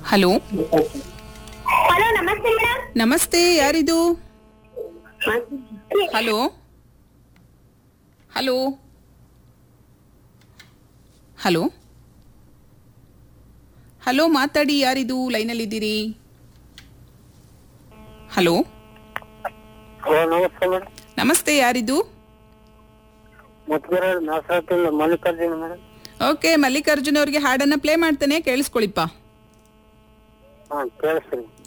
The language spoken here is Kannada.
ಹಲೋ ಹಲೋ ನಮಸ್ತೆ ಮೇಡಮ್ ನಮಸ್ತೆ ಯಾರಿದು ಹಲೋ ಹಲೋ ಹಲೋ ಹಲೋ ಮಾತಾಡಿ ಯಾರಿದು ಲೈನಲ್ಲಿದ್ದೀರಿ ಹಲೋ ಹಲೋ ನಮಸ್ತೆ ಮೇಡಮ್ ನಮಸ್ತೆ ಯಾರಿದು ಮುತ್ಗಿರ ನಾಸರತಿಂದ ಮಲ್ಲಿಕಾರ್ಜುನ ಮೇಡಮ್ ಓಕೆ ಮಲ್ಲಿಕಾರ್ಜುನ್ ಅವ್ರಿಗೆ ಹಾಡನ್ನ ಪ್ಲೇ ಮಾಡ್ತೇನೆ ಕೇಳಿಸ್ಕೊಳಿಪ್ಪ ಹಾಂ ಕೇಳಿಸ್ತೀನಿ